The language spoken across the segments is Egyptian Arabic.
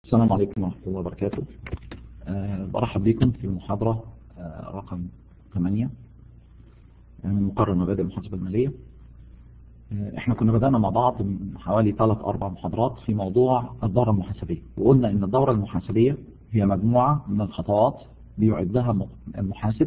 السلام عليكم ورحمة الله وبركاته أه برحب بكم في المحاضرة أه رقم 8 من مقرر مبادئ المحاسبة المالية أه احنا كنا بدأنا مع بعض من حوالي 3 4 محاضرات في موضوع الدورة المحاسبية وقلنا ان الدورة المحاسبية هي مجموعة من الخطوات بيعدها المحاسب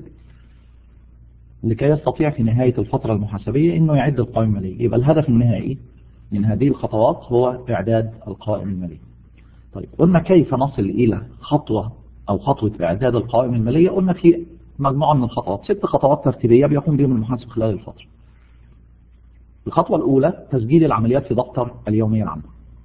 لكي يستطيع في نهاية الفترة المحاسبية انه يعد القوائم المالية يبقى الهدف النهائي من هذه الخطوات هو اعداد القوائم المالية طيب قلنا كيف نصل إلى خطوة أو خطوة إعداد القوائم المالية قلنا في مجموعة من الخطوات ست خطوات ترتيبية بيقوم بهم المحاسب خلال الفترة الخطوة الأولى تسجيل العمليات في دفتر اليومية العامة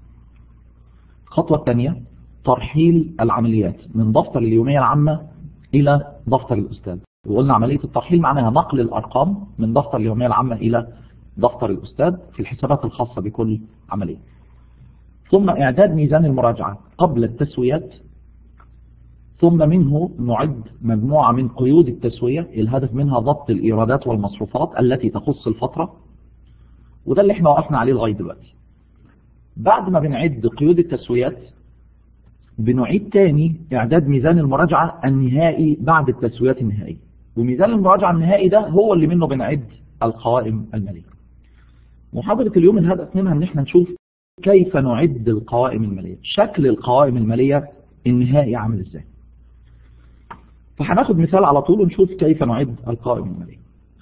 الخطوة الثانية ترحيل العمليات من دفتر اليومية العامة إلى دفتر الأستاذ وقلنا عملية الترحيل معناها نقل الأرقام من دفتر اليومية العامة إلى دفتر الأستاذ في الحسابات الخاصة بكل عملية ثم إعداد ميزان المراجعة قبل التسويات ثم منه نعد مجموعة من قيود التسوية الهدف منها ضبط الإيرادات والمصروفات التي تخص الفترة وده اللي احنا وقفنا عليه لغاية دلوقتي بعد ما بنعد قيود التسويات بنعيد تاني إعداد ميزان المراجعة النهائي بعد التسويات النهائية وميزان المراجعة النهائي ده هو اللي منه بنعد القوائم المالية محاضرة اليوم الهدف منها ان احنا نشوف كيف نعد القوائم المالية شكل القوائم المالية النهائي عامل ازاي فهناخد مثال على طول ونشوف كيف نعد القوائم المالية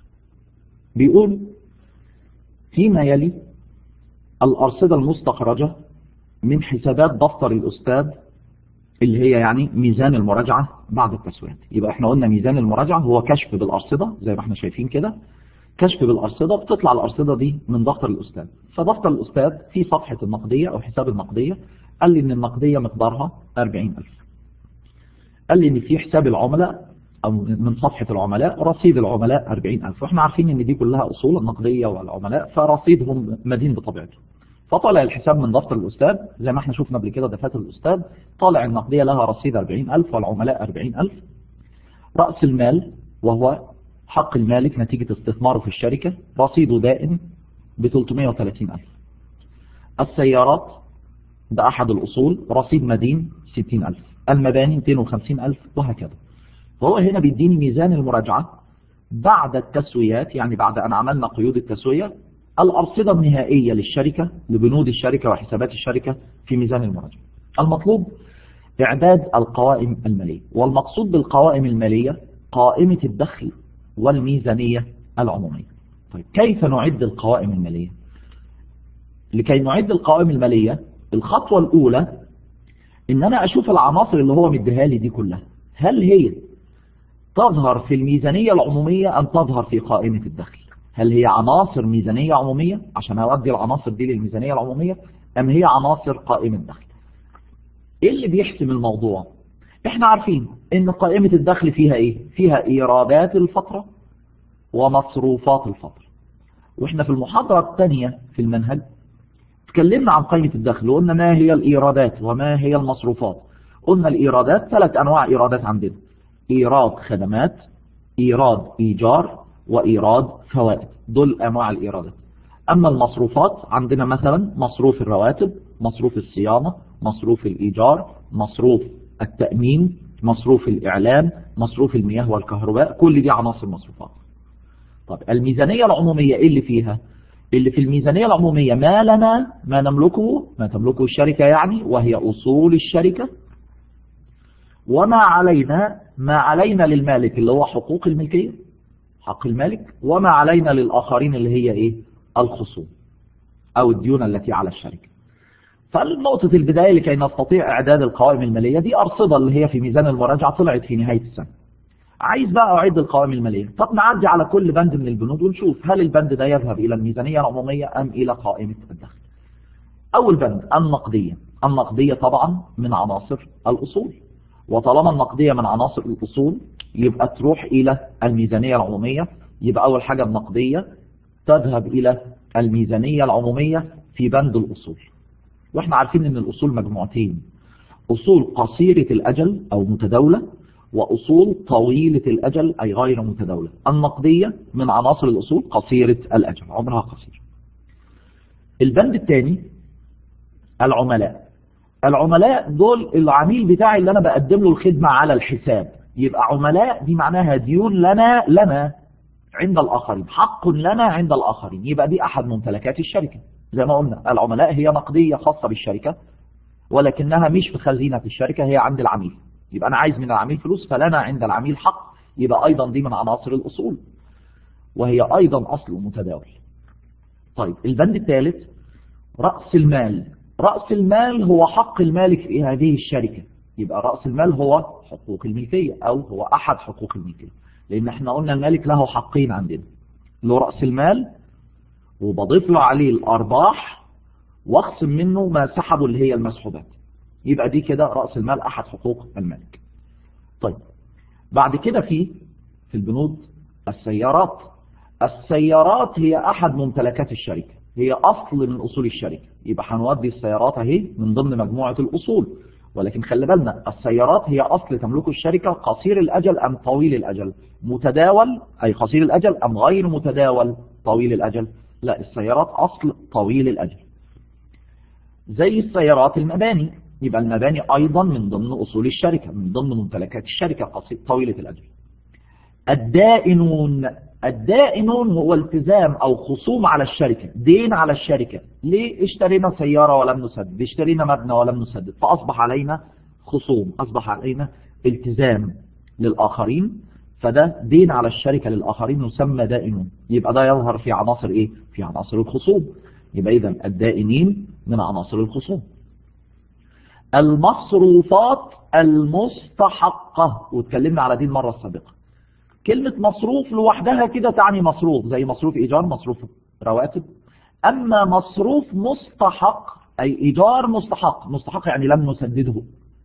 بيقول فيما يلي الأرصدة المستخرجة من حسابات دفتر الأستاذ اللي هي يعني ميزان المراجعة بعد التسويات يبقى احنا قلنا ميزان المراجعة هو كشف بالأرصدة زي ما احنا شايفين كده كشف بالأرصدة بتطلع الأرصدة دي من دفتر الأستاذ فدفتر الأستاذ في صفحة النقدية أو حساب النقدية قال لي إن النقدية مقدارها 40000 قال لي إن في حساب العملاء أو من صفحة العملاء رصيد العملاء 40000 وإحنا عارفين إن دي كلها أصول النقدية والعملاء فرصيدهم مدين بطبيعته فطلع الحساب من دفتر الأستاذ زي ما احنا شفنا قبل كده دفاتر الأستاذ طالع النقدية لها رصيد 40000 والعملاء 40000 رأس المال وهو حق المالك نتيجة استثماره في الشركة رصيده دائم ب 330 ألف السيارات ده أحد الأصول رصيد مدين 60 ألف المباني 250 ألف وهكذا وهو هنا بيديني ميزان المراجعة بعد التسويات يعني بعد أن عملنا قيود التسوية الأرصدة النهائية للشركة لبنود الشركة وحسابات الشركة في ميزان المراجعة المطلوب إعداد القوائم المالية والمقصود بالقوائم المالية قائمة الدخل والميزانية العمومية طيب كيف نعد القوائم المالية لكي نعد القوائم المالية الخطوة الأولى إن أنا أشوف العناصر اللي هو مديها لي دي كلها هل هي تظهر في الميزانية العمومية أم تظهر في قائمة الدخل هل هي عناصر ميزانية عمومية عشان أودي العناصر دي للميزانية العمومية أم هي عناصر قائمة دخل إيه اللي بيحسم الموضوع احنا عارفين ان قائمة الدخل فيها ايه فيها ايرادات الفترة ومصروفات الفترة واحنا في المحاضرة الثانية في المنهج تكلمنا عن قائمة الدخل وقلنا ما هي الايرادات وما هي المصروفات قلنا الايرادات ثلاث انواع ايرادات عندنا ايراد خدمات ايراد ايجار وايراد فوائد دول انواع الايرادات اما المصروفات عندنا مثلا مصروف الرواتب مصروف الصيانة مصروف الايجار مصروف التأمين مصروف الإعلام مصروف المياه والكهرباء كل دي عناصر مصروفات طب الميزانية العمومية إيه اللي فيها اللي في الميزانية العمومية ما لنا ما نملكه ما تملكه الشركة يعني وهي أصول الشركة وما علينا ما علينا للمالك اللي هو حقوق الملكية حق المالك وما علينا للآخرين اللي هي إيه الخصوم أو الديون التي على الشركة فالنقطة البداية لكي نستطيع إعداد القوائم المالية دي أرصدة اللي هي في ميزان المراجعة طلعت في نهاية السنة عايز بقى أعد القوائم المالية طب نعدي على كل بند من البنود ونشوف هل البند ده يذهب إلى الميزانية العمومية أم إلى قائمة الدخل أول بند النقدية النقدية طبعا من عناصر الأصول وطالما النقدية من عناصر الأصول يبقى تروح إلى الميزانية العمومية يبقى أول حاجة النقدية تذهب إلى الميزانية العمومية في بند الأصول واحنا عارفين ان الاصول مجموعتين اصول قصيرة الاجل او متداولة واصول طويلة الاجل اي غير متداولة النقدية من عناصر الاصول قصيرة الاجل عمرها قصير البند الثاني العملاء العملاء دول العميل بتاعي اللي انا بقدم له الخدمة على الحساب يبقى عملاء دي معناها ديون لنا لنا عند الآخرين حق لنا عند الآخرين يبقى دي أحد ممتلكات الشركة زي ما قلنا العملاء هي نقدية خاصة بالشركة ولكنها مش في خزينة الشركة هي عند العميل يبقى أنا عايز من العميل فلوس فلنا عند العميل حق يبقى أيضا دي من عناصر الأصول وهي أيضا أصل متداول طيب البند الثالث رأس المال رأس المال هو حق المالك في هذه الشركة يبقى رأس المال هو حقوق الملكية أو هو أحد حقوق الملكية لأن احنا قلنا المالك له حقين عندنا له رأس المال وبضيف له عليه الأرباح واخصم منه ما سحبه اللي هي المسحوبات يبقى دي كده رأس المال أحد حقوق المالك طيب بعد كده في في البنود السيارات السيارات هي أحد ممتلكات الشركة هي أصل من أصول الشركة يبقى هنودي السيارات اهي من ضمن مجموعة الأصول ولكن خلي بالنا السيارات هي أصل تملكه الشركة قصير الأجل أم طويل الأجل متداول أي قصير الأجل أم غير متداول طويل الأجل لا السيارات أصل طويل الأجل زي السيارات المباني يبقى المباني أيضا من ضمن أصول الشركة من ضمن ممتلكات الشركة قصير طويلة الأجل الدائنون الدائنون هو التزام أو خصوم على الشركة دين على الشركة ليه اشترينا سيارة ولم نسدد اشترينا مبنى ولم نسدد فأصبح علينا خصوم أصبح علينا التزام للآخرين فده دين على الشركة للآخرين يسمى دائنون يبقى ده يظهر في عناصر إيه؟ في عناصر الخصوم يبقى إذا الدائنين من عناصر الخصوم المصروفات المستحقة واتكلمنا على دي المرة السابقة كلمة مصروف لوحدها كده تعني مصروف زي مصروف إيجار مصروف رواتب أما مصروف مستحق أي إيجار مستحق مستحق يعني لم نسدده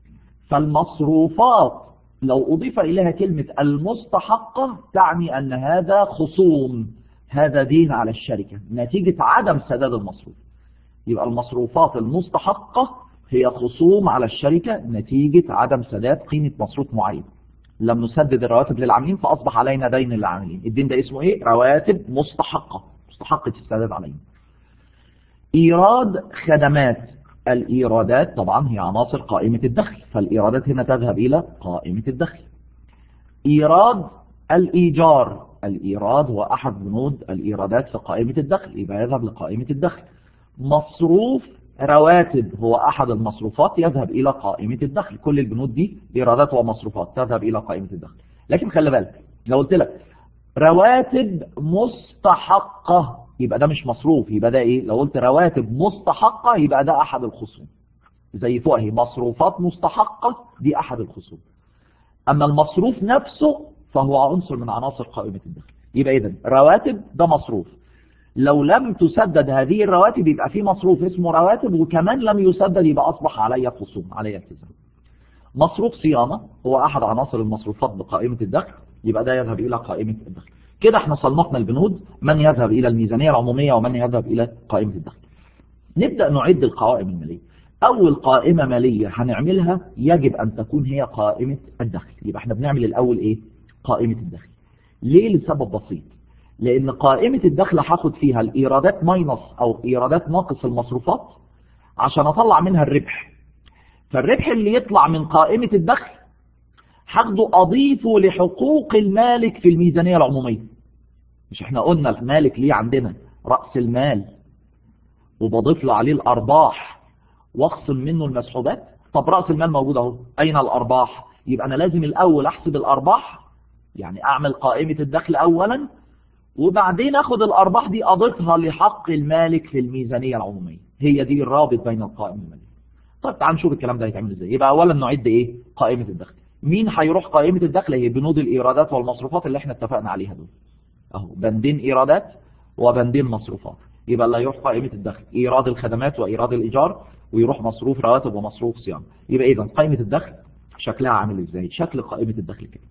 فالمصروفات لو أضيف إليها كلمة المستحقة تعني أن هذا خصوم هذا دين على الشركة نتيجة عدم سداد المصروف يبقى المصروفات المستحقة هي خصوم على الشركة نتيجة عدم سداد قيمة مصروف معين لم نسدد الرواتب للعاملين فأصبح علينا دين للعاملين الدين ده اسمه ايه رواتب مستحقة مستحقة السداد علينا إيراد خدمات الإيرادات طبعا هي عناصر قائمة الدخل فالإيرادات هنا تذهب إلى قائمة الدخل إيراد الإيجار الإيراد هو أحد بنود الإيرادات في قائمة الدخل يبقى يذهب لقائمة الدخل مصروف رواتب هو أحد المصروفات يذهب إلى قائمة الدخل كل البنود دي إيرادات ومصروفات تذهب إلى قائمة الدخل لكن خلي بالك لو قلت لك رواتب مستحقة يبقى ده مش مصروف يبقى ده إيه لو قلت رواتب مستحقة يبقى ده أحد الخصوم زي فوق اهي مصروفات مستحقة دي أحد الخصوم أما المصروف نفسه فهو عنصر من عناصر قائمة الدخل يبقى إذا رواتب ده مصروف لو لم تسدد هذه الرواتب يبقى في مصروف اسمه رواتب وكمان لم يسدد يبقى أصبح علي خصوم علي التزام مصروف صيانة هو أحد عناصر المصروفات بقائمة الدخل يبقى ده يذهب إلى قائمة الدخل كده احنا صنفنا البنود من يذهب إلى الميزانية العمومية ومن يذهب إلى قائمة الدخل نبدأ نعد القوائم المالية أول قائمة مالية هنعملها يجب أن تكون هي قائمة الدخل يبقى احنا بنعمل الأول إيه قائمة الدخل ليه لسبب بسيط لأن قائمة الدخل هاخد فيها الإيرادات ماينص أو إيرادات ناقص المصروفات عشان أطلع منها الربح فالربح اللي يطلع من قائمة الدخل هاخده أضيفه لحقوق المالك في الميزانية العمومية مش احنا قلنا المالك ليه عندنا رأس المال وبضيف له عليه الأرباح واخصم منه المسحوبات طب رأس المال موجود اهو أين الأرباح يبقى أنا لازم الأول أحسب الأرباح يعني أعمل قائمة الدخل أولا وبعدين أخد الأرباح دي أضيفها لحق المالك في الميزانية العمومية هي دي الرابط بين القائمة والمالية طيب تعال نشوف الكلام ده هيتعمل ازاي يبقى أولا نعد إيه قائمة الدخل مين هيروح قائمة الدخل هي بنود الإيرادات والمصروفات اللي احنا اتفقنا عليها دول اهو بندين إيرادات وبندين مصروفات يبقى اللي هيروح قائمة الدخل إيراد الخدمات وإيراد الإيجار ويروح مصروف رواتب ومصروف صيانة يبقى إذا قائمة الدخل شكلها عامل إزاي شكل قائمة الدخل كده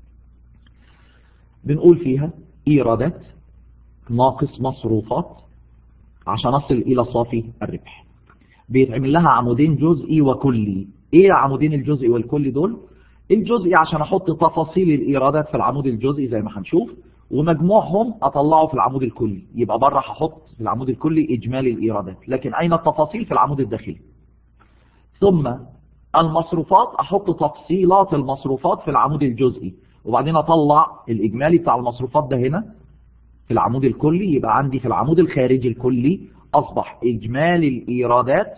بنقول فيها إيرادات ناقص مصروفات عشان أصل إلى صافي الربح بيتعمل لها عمودين جزئي وكلي إيه عمودين الجزئي والكلي دول الجزئي عشان أحط تفاصيل الإيرادات في العمود الجزئي زي ما هنشوف ومجموعهم أطلعه في العمود الكلي يبقى بره هحط في العمود الكلي إجمالي الإيرادات لكن أين التفاصيل في العمود الداخلي ثم المصروفات احط تفصيلات المصروفات في العمود الجزئي وبعدين اطلع الاجمالي بتاع المصروفات ده هنا في العمود الكلي يبقى عندي في العمود الخارجي الكلي اصبح اجمالي الايرادات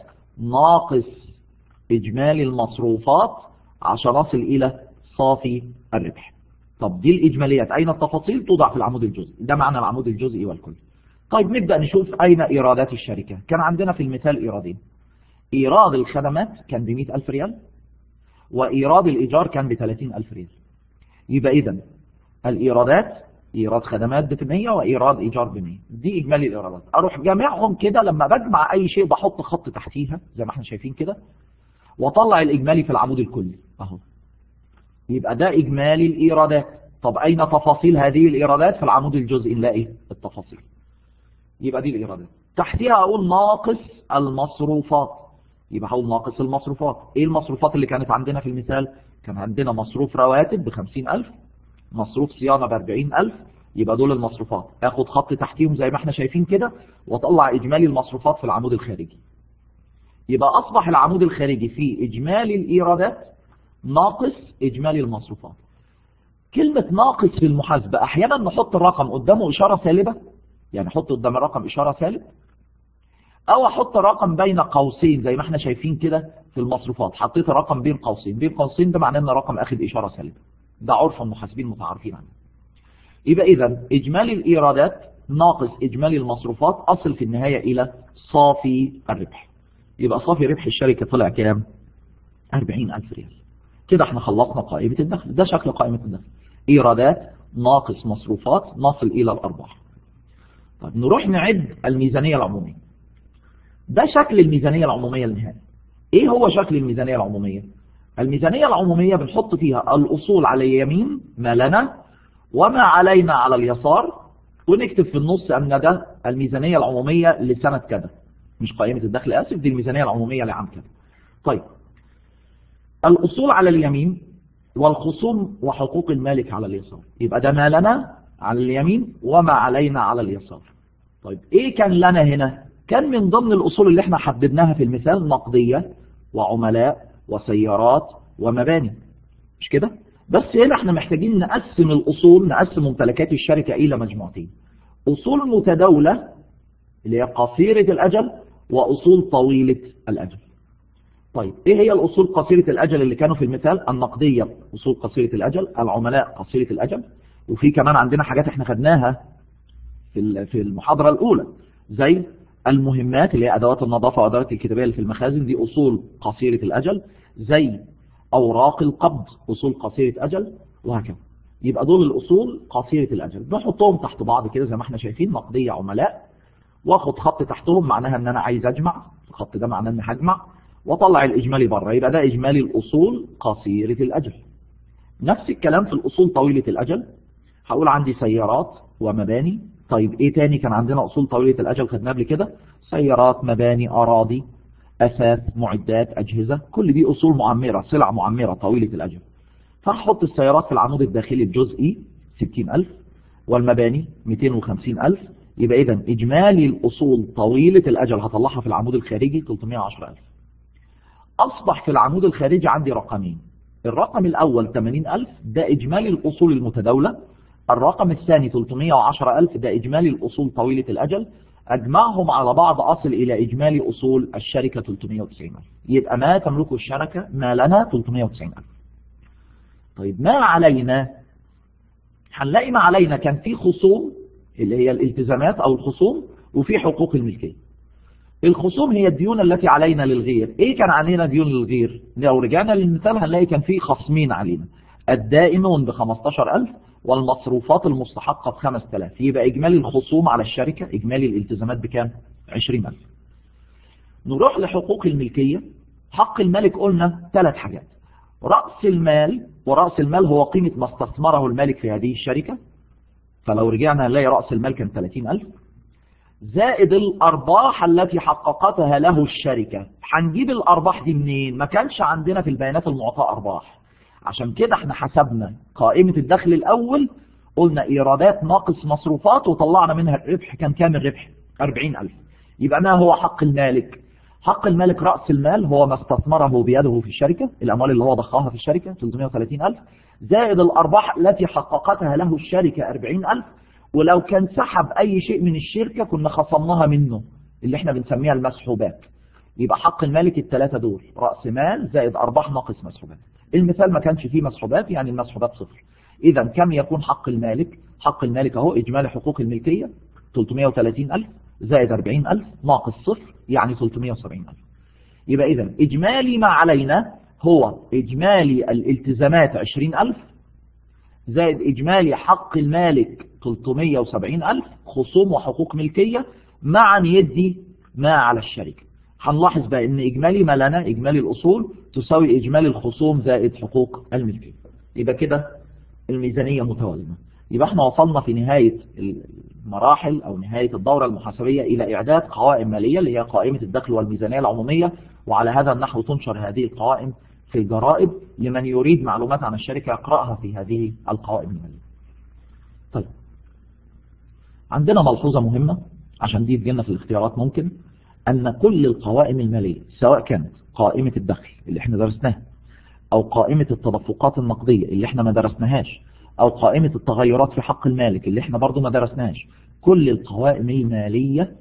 ناقص اجمالي المصروفات عشان اصل الى صافي الربح طب دي الاجماليات اين التفاصيل توضع في العمود الجزئي ده معنى العمود الجزئي والكلي طيب نبدأ نشوف أين إيرادات الشركة كان عندنا في المثال إيرادين إيراد الخدمات كان ب ألف ريال وإيراد الإيجار كان ب ألف ريال يبقى إذا الإيرادات إيراد خدمات ب 100 وإيراد إيجار ب 100 دي إجمالي الإيرادات أروح جامعهم كده لما بجمع أي شيء بحط خط تحتيها زي ما احنا شايفين كده وأطلع الإجمالي في العمود الكلي أهو يبقى ده إجمالي الإيرادات طب أين تفاصيل هذه الإيرادات في العمود الجزئي نلاقي التفاصيل يبقى دي الإيرادات تحتها أقول ناقص المصروفات يبقى هقول ناقص المصروفات إيه المصروفات اللي كانت عندنا في المثال كان عندنا مصروف رواتب بخمسين ألف مصروف صيانة بأربعين ألف يبقى دول المصروفات اخد خط تحتيهم زي ما احنا شايفين كده واطلع اجمالي المصروفات في العمود الخارجي يبقى اصبح العمود الخارجي فيه اجمالي الايرادات ناقص اجمالي المصروفات كلمة ناقص في المحاسبة احيانا نحط الرقم قدامه اشارة سالبة يعني احط قدام الرقم اشارة سالب او احط رقم بين قوسين زي ما احنا شايفين كده في المصروفات حطيت الرقم بين قوسين بين قوسين ده معناه ان الرقم اخد اشارة سالبة ده عرف المحاسبين متعارفين عنه يبقى اذا اجمالي الايرادات ناقص اجمالي المصروفات اصل في النهاية الى صافي الربح يبقى صافي ربح الشركة طلع كام 40 ألف ريال كده احنا خلصنا قائمة الدخل ده شكل قائمة الدخل ايرادات ناقص مصروفات نصل الى الارباح طيب نروح نعد الميزانية العمومية ده شكل الميزانية العمومية النهائي ايه هو شكل الميزانية العمومية الميزانية العمومية بنحط فيها الأصول على اليمين ما لنا وما علينا على اليسار ونكتب في النص أن ده الميزانية العمومية لسنة كذا مش قائمة الدخل آسف دي الميزانية العمومية لعام كذا طيب الأصول على اليمين والخصوم وحقوق المالك على اليسار يبقى ده ما لنا على اليمين وما علينا على اليسار طيب ايه كان لنا هنا كان من ضمن الأصول اللي احنا حددناها في المثال نقدية وعملاء وسيارات ومباني مش كده بس هنا احنا محتاجين نقسم الأصول نقسم ممتلكات الشركة إلى مجموعتين أصول متداولة اللي هي قصيرة الأجل وأصول طويلة الأجل طيب ايه هي الأصول قصيرة الأجل اللي كانوا في المثال النقدية أصول قصيرة الأجل العملاء قصيرة الأجل وفي كمان عندنا حاجات احنا خدناها في في المحاضرة الأولى زي المهمات اللي هي أدوات النظافة وأدوات الكتابية اللي في المخازن دي أصول قصيرة الأجل زي أوراق القبض أصول قصيرة أجل وهكذا يبقى دول الأصول قصيرة الأجل بنحطهم تحت بعض كده زي ما احنا شايفين نقدية عملاء واخد خط تحتهم معناها ان انا عايز اجمع الخط ده معناه ان هجمع واطلع الاجمالي بره يبقى ده اجمالي الاصول قصيرة الاجل نفس الكلام في الاصول طويلة الاجل هقول عندي سيارات ومباني طيب ايه تاني كان عندنا اصول طويلة الاجل خدناه قبل كده سيارات مباني اراضي اثاث معدات اجهزة كل دي اصول معمرة سلع معمرة طويلة الاجل فهحط السيارات في العمود الداخلي الجزئي 60000 والمباني 250000 يبقى اذا اجمالي الاصول طويلة الاجل هطلعها في العمود الخارجي 310000 اصبح في العمود الخارجي عندي رقمين الرقم الاول 80000 ده اجمالي الاصول المتداولة الرقم الثاني 310000 ده اجمالي الاصول طويلة الاجل اجمعهم على بعض اصل الى اجمالي اصول الشركة 390000 يبقى ما تملكه الشركة ما لنا 390000 طيب ما علينا هنلاقي ما علينا كان في خصوم اللي هي الالتزامات او الخصوم وفي حقوق الملكية الخصوم هي الديون التي علينا للغير ايه كان علينا ديون للغير لو رجعنا للمثال هنلاقي كان في خصمين علينا الدائمون ب 15000 والمصروفات المستحقة ب 5000 يبقى اجمالي الخصوم على الشركة اجمالي الالتزامات بكام 20000 نروح لحقوق الملكية حق الملك قلنا ثلاث حاجات رأس المال ورأس المال هو قيمة ما استثمره المالك في هذه الشركة فلو رجعنا نلاقي رأس المال كان 30000 زائد الأرباح التي حققتها له الشركة هنجيب الأرباح دي منين ما كانش عندنا في البيانات المعطاة أرباح عشان كده احنا حسبنا قائمة الدخل الأول قلنا إيرادات ناقص مصروفات وطلعنا منها الربح كان كام الربح 40000 يبقى ما هو حق المالك حق المالك رأس المال هو ما استثمره بيده في الشركة الأموال اللي هو ضخها في الشركة 330 ألف زائد الأرباح التي حققتها له الشركة 40 ألف ولو كان سحب أي شيء من الشركة كنا خصمناها منه اللي احنا بنسميها المسحوبات يبقى حق المالك الثلاثة دول رأس مال زائد أرباح ناقص مسحوبات المثال ما كانش فيه مسحوبات يعني المسحوبات صفر إذا كم يكون حق المالك حق المالك اهو إجمالي حقوق الملكية 330 ألف زائد 40 ألف ناقص صفر يعني 370 ألف يبقى إذا إجمالي ما علينا هو إجمالي الالتزامات 20 ألف زائد إجمالي حق المالك 370 ألف خصوم وحقوق ملكية معا يدي ما على الشركة هنلاحظ بقى ان إجمالي ما لنا إجمالي الأصول تساوي إجمالي الخصوم زائد حقوق الملكية يبقى كده الميزانية متوازنة يبقى احنا وصلنا في نهاية المراحل أو نهاية الدورة المحاسبية إلى إعداد قوائم مالية اللي هي قائمة الدخل والميزانية العمومية وعلى هذا النحو تنشر هذه القوائم في الجرائد لمن يريد معلومات عن الشركة يقرأها في هذه القوائم المالية طيب عندنا ملحوظة مهمة عشان دي تجينا في الاختيارات ممكن أن كل القوائم المالية سواء كانت قائمة الدخل اللي احنا درسناها أو قائمة التدفقات النقدية اللي احنا ما درسناهاش أو قائمة التغيرات في حق المالك اللي احنا برضو ما درسناهاش كل القوائم المالية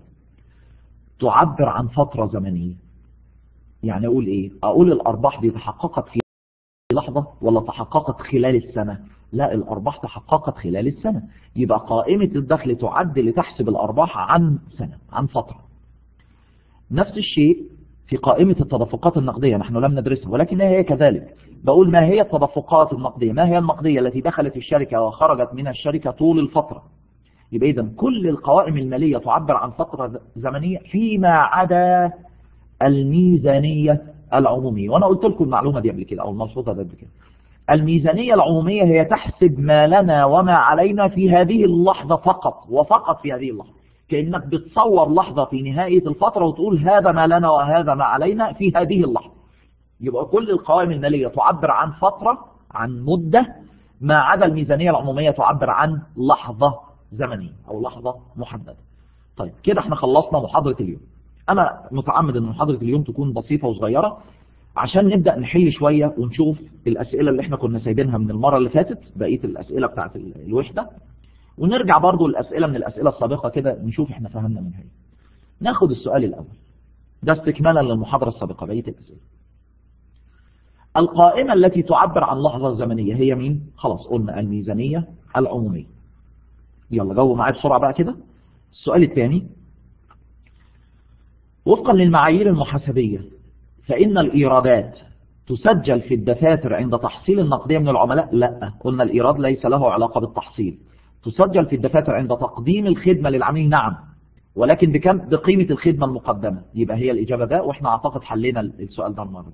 تعبر عن فترة زمنية يعني أقول إيه أقول الأرباح دي تحققت في لحظة ولا تحققت خلال السنة لا الأرباح تحققت خلال السنة يبقى قائمة الدخل تعد لتحسب الأرباح عن سنة عن فترة نفس الشيء في قائمة التدفقات النقدية نحن لم ندرسها ولكنها هي كذلك بقول ما هي التدفقات النقدية ما هي النقدية التي دخلت الشركة وخرجت من الشركة طول الفترة يبقى إذا كل القوائم المالية تعبر عن فترة زمنية فيما عدا الميزانية العمومية وأنا قلت لكم المعلومة دي قبل كده أو الملحوظة دي قبل كده الميزانية العمومية هي تحسب ما لنا وما علينا في هذه اللحظة فقط وفقط في هذه اللحظة كأنك بتصور لحظة في نهاية الفترة وتقول هذا ما لنا وهذا ما علينا في هذه اللحظة يبقى كل القوائم المالية تعبر عن فترة عن مدة ما عدا الميزانية العمومية تعبر عن لحظة زمنية أو لحظة محددة طيب كده احنا خلصنا محاضرة اليوم أنا متعمد أن محاضرة اليوم تكون بسيطة وصغيرة عشان نبدأ نحل شوية ونشوف الأسئلة اللي احنا كنا سايبينها من المرة اللي فاتت بقية الأسئلة بتاعت الوحدة ونرجع برضو الأسئلة من الأسئلة السابقة كده نشوف احنا فهمنا منها ايه ناخد السؤال الأول ده استكمالا للمحاضرة السابقة بقية الأسئلة القائمة التي تعبر عن لحظة زمنية هي مين؟ خلاص قلنا الميزانية العمومية يلا جاوبوا معايا بسرعة بقى كده السؤال الثاني وفقا للمعايير المحاسبية فإن الإيرادات تسجل في الدفاتر عند تحصيل النقدية من العملاء لا قلنا الإيراد ليس له علاقة بالتحصيل تسجل في الدفاتر عند تقديم الخدمة للعميل نعم ولكن بكم بقيمة الخدمة المقدمة يبقى هي الإجابة ده وإحنا أعتقد حلينا السؤال ده المرة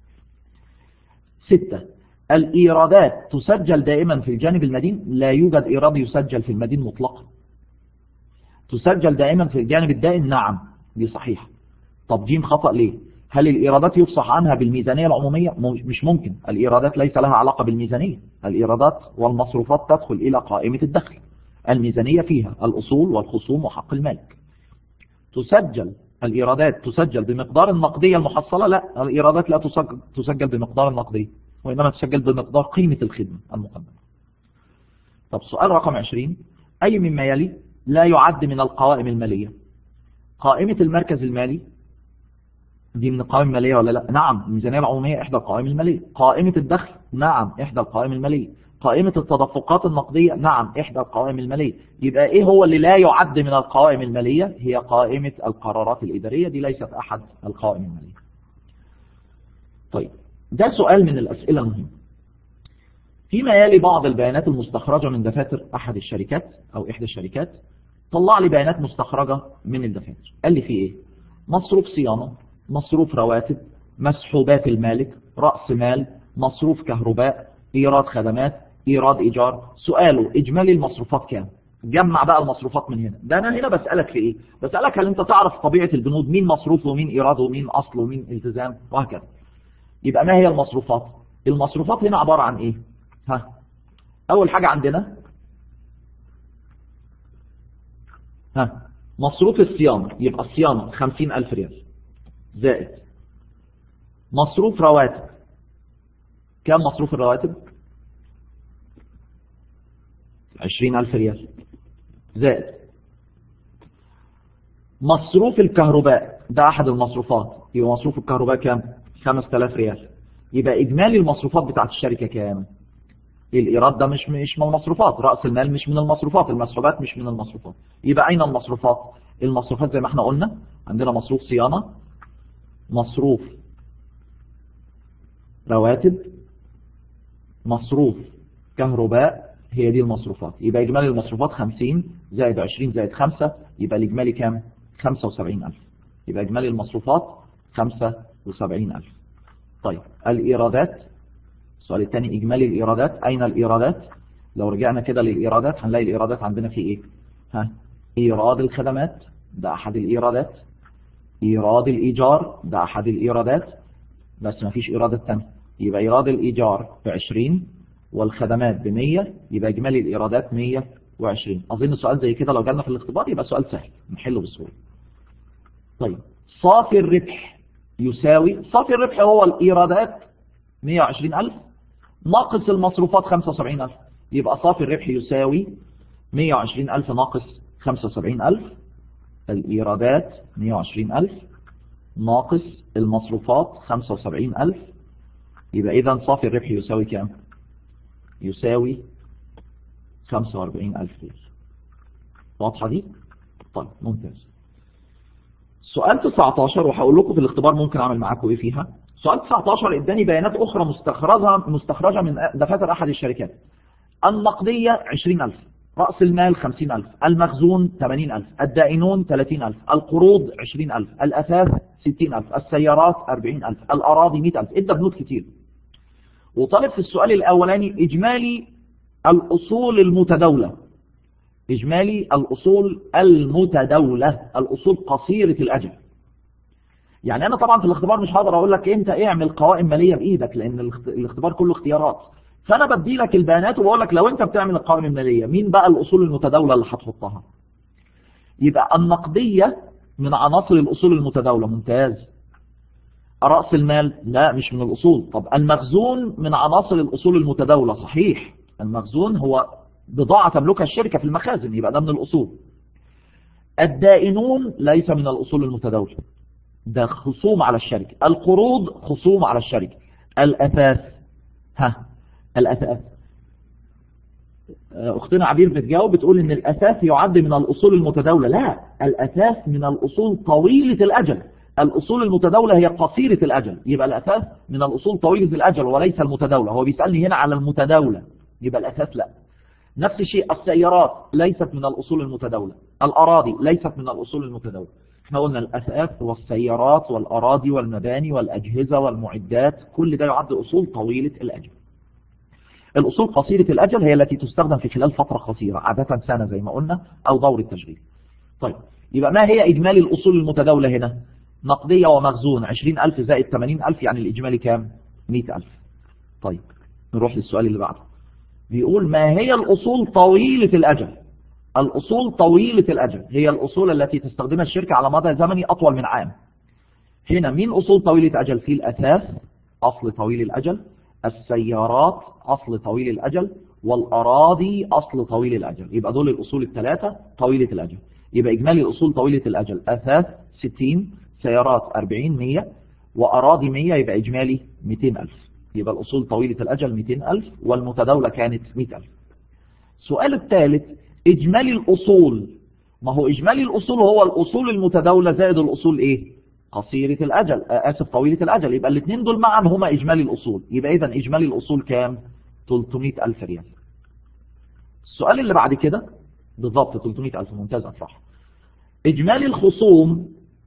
ستة الإيرادات تسجل دائما في الجانب المدين لا يوجد إيراد يسجل في المدين مطلقا تسجل دائما في الجانب الدائم نعم دي صحيحة طب جيم خطأ ليه هل الإيرادات يفصح عنها بالميزانية العمومية مش ممكن الإيرادات ليس لها علاقة بالميزانية الإيرادات والمصروفات تدخل إلى قائمة الدخل الميزانية فيها الأصول والخصوم وحق المالك تسجل الإيرادات تسجل بمقدار النقدية المحصلة لا الإيرادات لا تسجل بمقدار النقدية وإنما تسجل بمقدار قيمة الخدمة المقدمة طب سؤال رقم 20 أي مما يلي لا يعد من القوائم المالية قائمة المركز المالي دي من القوائم المالية ولا لا نعم الميزانية العمومية إحدى القوائم المالية قائمة الدخل نعم إحدى القوائم المالية قائمة التدفقات النقدية نعم إحدى القوائم المالية يبقى إيه هو اللي لا يعد من القوائم المالية هي قائمة القرارات الإدارية دي ليست أحد القوائم المالية طيب ده سؤال من الأسئلة المهمة فيما يلي بعض البيانات المستخرجة من دفاتر أحد الشركات أو إحدى الشركات طلع لي بيانات مستخرجة من الدفاتر قال لي في إيه مصروف صيانة مصروف رواتب مسحوبات المالك رأس مال مصروف كهرباء إيراد خدمات إيراد إيجار سؤاله إجمالي المصروفات كام جمع بقى المصروفات من هنا ده أنا هنا بسألك في إيه بسألك هل أنت تعرف طبيعة البنود مين مصروف ومين إيراد ومين أصل ومين التزام وهكذا يبقى ما هي المصروفات المصروفات هنا عبارة عن إيه ها أول حاجة عندنا ها مصروف الصيانة يبقى الصيانة خمسين ألف ريال زائد مصروف رواتب كم مصروف الرواتب عشرين ألف ريال زائد مصروف الكهرباء ده أحد المصروفات يبقى مصروف الكهرباء كام خمس تلاف ريال يبقى إجمالي المصروفات بتاعت الشركة كام الإيراد ده مش مش من المصروفات رأس المال مش من المصروفات المسحوبات مش من المصروفات يبقى أين المصروفات المصروفات زي ما احنا قلنا عندنا مصروف صيانة مصروف رواتب مصروف كهرباء هي دي المصروفات يبقى إجمالي المصروفات 50 زائد 20 زائد 5 يبقى الإجمالي كام 75000 يبقى إجمالي المصروفات 75000 طيب الإيرادات السؤال الثاني إجمالي الإيرادات أين الإيرادات لو رجعنا كده للإيرادات هنلاقي الإيرادات عندنا في إيه ها إيراد الخدمات ده أحد الإيرادات إيراد الإيجار ده أحد الإيرادات بس ما فيش إيرادات تانية يبقى إيراد الإيجار بعشرين والخدمات بمية يبقى إجمالي الإيرادات مية وعشرين أظن سؤال زي كده لو جالنا في الاختبار يبقى سؤال سهل نحله بسهولة طيب صافي الربح يساوي صافي الربح هو الإيرادات 120000 ناقص المصروفات 75000 يبقى صافي الربح يساوي 120000 ناقص 75000 الإيرادات 120000 ناقص المصروفات 75000 يبقى إذا صافي الربح يساوي كام يساوي 45000 ريال واضحة دي طيب ممتاز سؤال 19 وهقول لكم في الاختبار ممكن اعمل معاكم ايه فيها سؤال 19 اداني بيانات اخرى مستخرجه مستخرجه من دفاتر احد الشركات النقديه 20000 رأس المال 50000 المخزون 80000 الدائنون 30000 القروض 20000 الأثاث 60000 السيارات 40000 الأراضي 100000 ادى بنود كتير وطالب في السؤال الأولاني إجمالي الأصول المتداولة إجمالي الأصول المتداولة الأصول قصيرة الأجل يعني أنا طبعا في الاختبار مش هقدر أقول لك أنت اعمل قوائم مالية بإيدك لأن الاختبار كله اختيارات فأنا بدي لك البيانات وبقول لك لو أنت بتعمل القوائم المالية مين بقى الأصول المتداولة اللي هتحطها يبقى النقدية من عناصر الأصول المتداولة ممتاز رأس المال لا مش من الأصول طب المخزون من عناصر الأصول المتداولة صحيح المخزون هو بضاعة تملكها الشركة في المخازن يبقى ده من الأصول الدائنون ليس من الأصول المتداولة ده خصوم على الشركة القروض خصوم على الشركة الأثاث ها الأثاث أختنا عبير بتجاوب بتقول إن الأثاث يعد من الأصول المتداولة لا الأثاث من الأصول طويلة الأجل الأصول المتداولة هي قصيرة الأجل يبقى الأثاث من الأصول طويلة الأجل وليس المتداولة هو بيسألني هنا على المتداولة يبقى الأثاث لا نفس الشيء السيارات ليست من الأصول المتداولة الأراضي ليست من الأصول المتداولة احنا قلنا الأثاث والسيارات والأراضي والمباني والأجهزة والمعدات كل ده يعد أصول طويلة الأجل الأصول قصيرة الأجل هي التي تستخدم في خلال فترة قصيرة عادة سنة زي ما قلنا أو دور التشغيل طيب يبقى ما هي إجمالي الأصول المتداولة هنا نقدية ومخزون 20000 زائد 80000 يعني الإجمالي كام 100000 طيب نروح للسؤال اللي بعده بيقول ما هي الأصول طويلة الأجل الأصول طويلة الأجل هي الأصول التي تستخدمها الشركة على مدى زمني أطول من عام هنا مين أصول طويلة أجل في الأثاث أصل طويل الأجل السيارات أصل طويل الأجل والأراضي أصل طويل الأجل يبقى دول الأصول الثلاثة طويلة الأجل يبقى إجمالي الأصول طويلة الأجل أثاث 60 سيارات 40 100 وأراضي 100 يبقى إجمالي 200 ألف يبقى الأصول طويلة الأجل 200 ألف والمتداولة كانت 100 ألف السؤال الثالث إجمالي الأصول ما هو إجمالي الأصول هو الأصول المتداولة زائد الأصول إيه قصيرة الأجل آسف طويلة الأجل يبقى الاثنين دول معا هما إجمالي الأصول يبقى إذا إجمالي الأصول كام 300 ألف ريال السؤال اللي بعد كده بالضبط 300 ألف ممتاز أفرح إجمالي الخصوم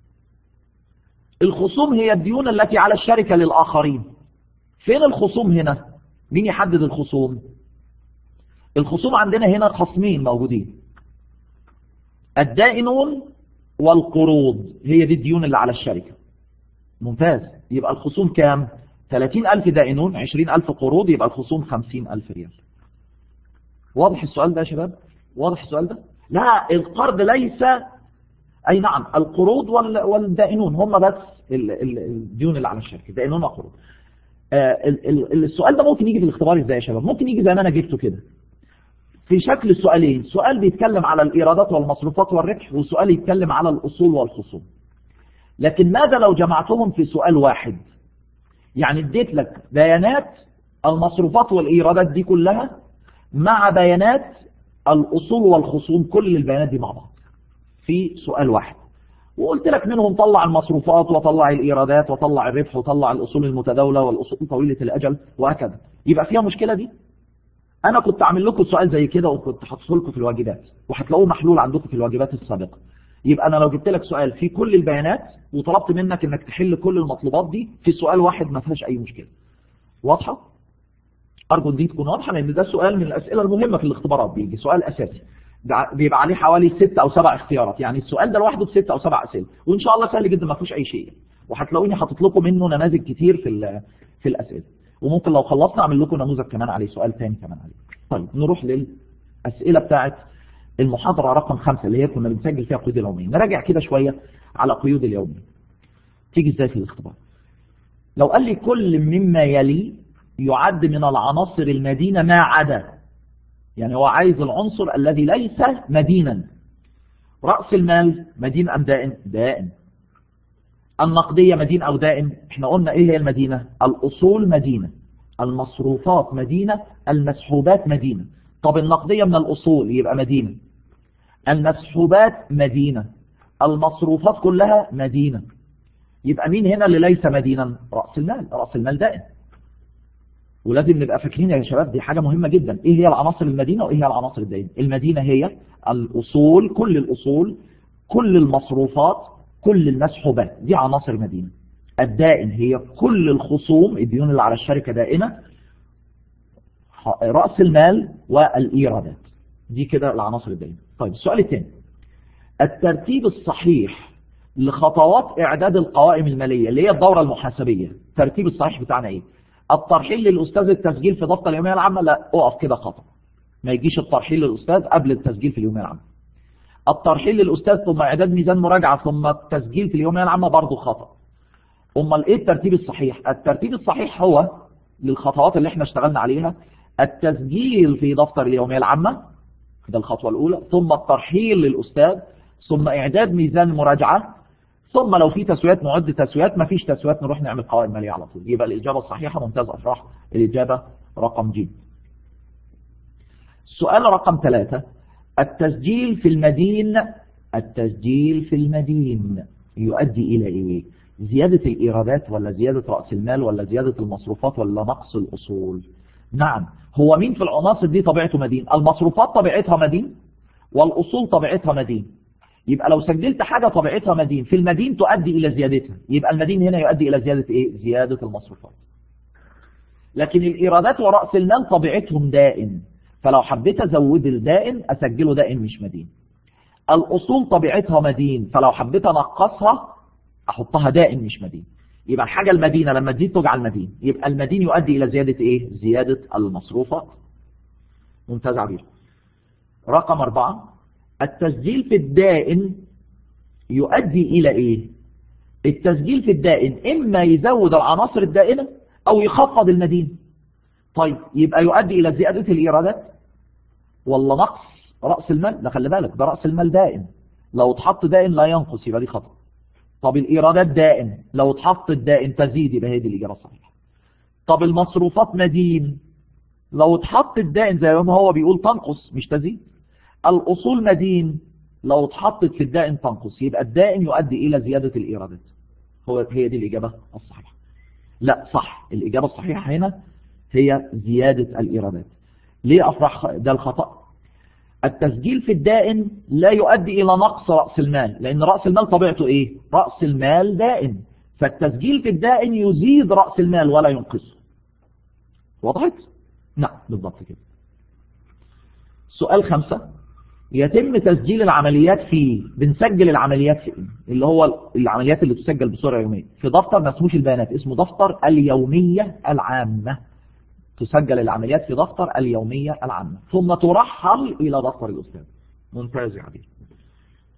الخصوم هي الديون التي على الشركة للآخرين فين الخصوم هنا مين يحدد الخصوم الخصوم عندنا هنا خصمين موجودين الدائنون والقروض هي دي الديون اللي على الشركة ممتاز يبقى الخصوم كام 30 ألف دائنون 20 ألف قروض يبقى الخصوم 50 ألف ريال واضح السؤال ده يا شباب واضح السؤال ده لا القرض ليس أي نعم القروض والدائنون هم بس الديون اللي على الشركة دائنون وقروض السؤال ده ممكن يجي في الاختبار ازاي يا شباب ممكن يجي زي ما انا جبته كده في شكل سؤالين سؤال بيتكلم على الإيرادات والمصروفات والربح وسؤال يتكلم على الأصول والخصوم لكن ماذا لو جمعتهم في سؤال واحد يعني اديت لك بيانات المصروفات والإيرادات دي كلها مع بيانات الأصول والخصوم كل البيانات دي مع بعض في سؤال واحد وقلت لك منهم طلع المصروفات وطلع الإيرادات وطلع الربح وطلع الأصول المتداولة والأصول طويلة الأجل وهكذا يبقى فيها مشكلة دي أنا كنت أعمل لكم سؤال زي كده وكنت حاطه لكم في الواجبات وهتلاقوه محلول عندكم في الواجبات السابقة يبقى أنا لو جبت لك سؤال في كل البيانات وطلبت منك إنك تحل كل المطلوبات دي في سؤال واحد ما فيهاش أي مشكلة واضحة؟ أرجو دي تكون واضحة لأن ده سؤال من الأسئلة المهمة في الاختبارات بيجي سؤال أساسي بيبقى عليه حوالي ست أو سبع اختيارات يعني السؤال ده لوحده بست أو سبع أسئلة وإن شاء الله سهل جدا ما فيهوش أي شيء وهتلاقوني حاطط لكم منه نماذج كتير في في الأسئلة وممكن لو خلصنا أعمل لكم نموذج كمان عليه سؤال ثاني كمان عليه طيب نروح للأسئلة بتاعت المحاضرة رقم خمسة اللي هي كنا بنسجل فيها قيود اليومية نراجع كده شوية على قيود اليومية تيجي ازاي في الاختبار لو قال لي كل مما يلي يعد من العناصر المدينة ما عدا يعني هو عايز العنصر الذي ليس مدينا رأس المال مدين أم دائن دائن النقدية مدين أو دائن احنا قلنا ايه هي المدينة الأصول مدينة المصروفات مدينة المسحوبات مدينة طب النقدية من الأصول يبقى مدينة المسحوبات مدينة المصروفات كلها مدينة يبقى مين هنا اللي ليس مدينا رأس المال رأس المال دائم ولازم نبقى فاكرين يا شباب دي حاجة مهمة جدا ايه هي العناصر المدينة وايه هي العناصر الدائمة المدينة هي الأصول كل الأصول كل المصروفات كل المسحوبات دي عناصر مدينة الدائن هي كل الخصوم الديون اللي على الشركة دائنة رأس المال والإيرادات دي كده العناصر الدائمة طيب السؤال الثاني الترتيب الصحيح لخطوات إعداد القوائم المالية اللي هي الدورة المحاسبية الترتيب الصحيح بتاعنا إيه الترحيل للأستاذ التسجيل في دفتر اليومية العامة لا أقف كده خطأ ما يجيش الترحيل للأستاذ قبل التسجيل في اليومية العامة الترحيل للأستاذ ثم إعداد ميزان مراجعة ثم التسجيل في اليومية العامة برضه خطأ أمال إيه الترتيب الصحيح الترتيب الصحيح هو للخطوات اللي احنا اشتغلنا عليها التسجيل في دفتر اليومية العامة ده الخطوة الأولى ثم الترحيل للأستاذ ثم إعداد ميزان مراجعة ثم لو في تسويات نعد تسويات ما فيش تسويات نروح نعمل قوائم مالية على طول يبقى الإجابة الصحيحة ممتاز أفراح الإجابة رقم ج السؤال رقم ثلاثة التسجيل في المدين التسجيل في المدين يؤدي إلى إيه زيادة الإيرادات ولا زيادة رأس المال ولا زيادة المصروفات ولا نقص الأصول نعم هو مين في العناصر دي طبيعته مدين المصروفات طبيعتها مدين والأصول طبيعتها مدين يبقى لو سجلت حاجة طبيعتها مدين في المدين تؤدي إلى زيادتها يبقى المدين هنا يؤدي إلى زيادة إيه؟ زيادة المصروفات لكن الإيرادات ورأس المال طبيعتهم دائن فلو حبيت أزود الدائن أسجله دائن مش مدين الأصول طبيعتها مدين فلو حبيت أنقصها أحطها دائن مش مدين يبقى الحاجة المدينة لما تزيد تجعل مدين يبقى المدين يؤدي إلى زيادة إيه؟ زيادة المصروفات ممتاز عبير رقم أربعة التسجيل في الدائن يؤدي إلى إيه التسجيل في الدائن إما يزود العناصر الدائنة أو يخفض المدينة طيب يبقى يؤدي إلى زيادة الإيرادات ولا نقص رأس المال لا خلي بالك ده رأس المال دائم لو اتحط دائن لا ينقص يبقى دي خطأ طب الإيرادات دائم لو اتحط الدائن تزيد يبقى هي دي الإجابة الصحيحة طب المصروفات مدين لو اتحط الدائن زي ما هو بيقول تنقص مش تزيد الأصول مدين لو اتحطت في الدائن تنقص يبقى الدائن يؤدي إلى زيادة الإيرادات هو هي دي الإجابة الصحيحة لا صح الإجابة الصحيحة هنا هي زيادة الإيرادات ليه أفرح ده الخطأ التسجيل في الدائن لا يؤدي إلى نقص رأس المال لأن رأس المال طبيعته إيه رأس المال دائن فالتسجيل في الدائن يزيد رأس المال ولا ينقصه وضحت؟ نعم بالضبط كده سؤال خمسة يتم تسجيل العمليات فيه بنسجل العمليات في اللي هو العمليات اللي تسجل بصورة يومية في دفتر ما اسموش البيانات اسمه دفتر اليومية العامة تسجل العمليات في دفتر اليومية العامة ثم ترحل إلى دفتر الأستاذ ممتاز يا عبيد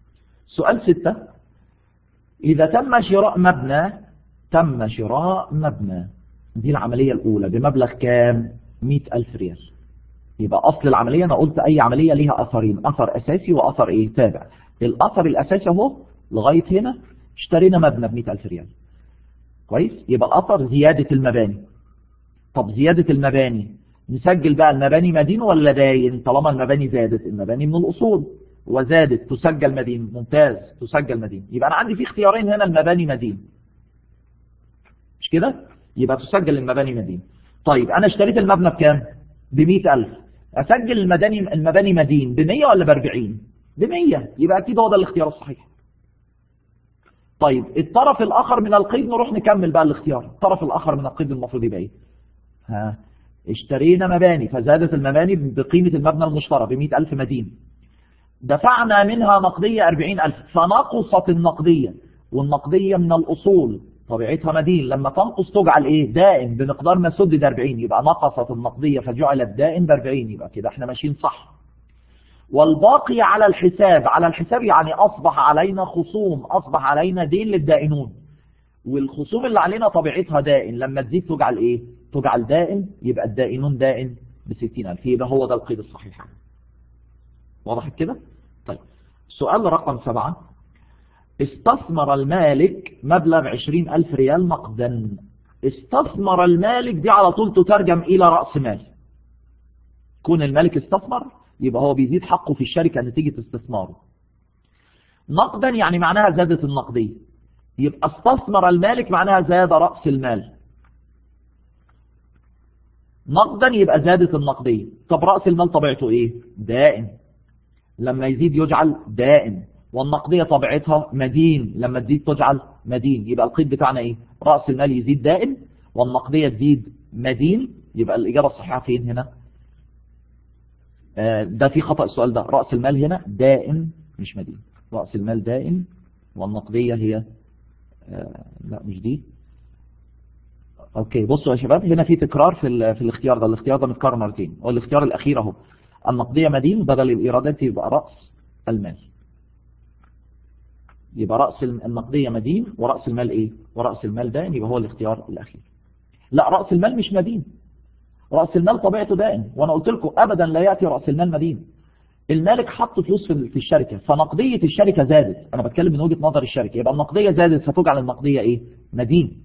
سؤال ستة إذا تم شراء مبنى تم شراء مبنى دي العملية الأولى بمبلغ كام مئة ألف ريال يبقى أصل العملية أنا قلت أي عملية ليها أثرين أثر أساسي وأثر إيه تابع الأثر الأساسي اهو لغاية هنا اشترينا مبنى بمئة ألف ريال كويس يبقى الأثر زيادة المباني طب زيادة المباني نسجل بقى المباني مدين ولا داين طالما المباني زادت المباني من الأصول وزادت تسجل مدين ممتاز تسجل مدين يبقى أنا عندي في اختيارين هنا المباني مدين مش كده يبقى تسجل المباني مدين طيب أنا اشتريت المبنى بكام بمئة ألف أسجل المباني المباني مدين بمية ولا بأربعين بمية يبقى أكيد هو ده الاختيار الصحيح طيب الطرف الآخر من القيد نروح نكمل بقى الاختيار الطرف الآخر من القيد المفروض يبقى ايه ها اشترينا مباني فزادت المباني بقيمة المبنى المشترى بمئة ألف مدين دفعنا منها نقدية أربعين ألف فنقصت النقدية والنقدية من الأصول طبيعتها مدين لما تنقص تجعل ايه دائم بمقدار ما سدد 40 يبقى نقصت النقدية فجعلت دائم ب 40 يبقى كده احنا ماشيين صح والباقي على الحساب على الحساب يعني أصبح علينا خصوم أصبح علينا دين للدائنون والخصوم اللي علينا طبيعتها دائن لما تزيد تجعل ايه تجعل دائن يبقى الدائنون دائن ب 60000 يبقى هو ده القيد الصحيح وضحت كده طيب سؤال رقم سبعة استثمر المالك مبلغ عشرين ألف ريال نقدا استثمر المالك دي على طول تترجم إلى رأس مال كون المالك استثمر يبقى هو بيزيد حقه في الشركة نتيجة استثماره نقدا يعني معناها زادت النقدية يبقى استثمر المالك معناها زاد رأس المال نقدا يبقى زادت النقدية طب رأس المال طبيعته ايه دائم لما يزيد يجعل دائم والنقدية طبيعتها مدين لما تزيد تجعل مدين يبقى القيد بتاعنا ايه رأس المال يزيد دائم والنقدية تزيد مدين يبقى الإجابة الصحيحة فين هنا آه ده في خطأ السؤال ده رأس المال هنا دائم مش مدين رأس المال دائم والنقدية هي آه لا مش دي اوكي بصوا يا شباب هنا في تكرار في في الاختيار ده الاختيار ده متكرر مرتين والاختيار الاخير اهو النقدية مدين بدل الايرادات يبقى رأس المال يبقى رأس النقدية مدين ورأس المال ايه ورأس المال دائن يبقى هو الاختيار الاخير لا رأس المال مش مدين رأس المال طبيعته دائن وانا قلت لكم ابدا لا يأتي رأس المال مدين المالك حط فلوس في الشركة فنقدية الشركة زادت انا بتكلم من وجهة نظر الشركة يبقى النقدية زادت فتجعل النقدية ايه مدين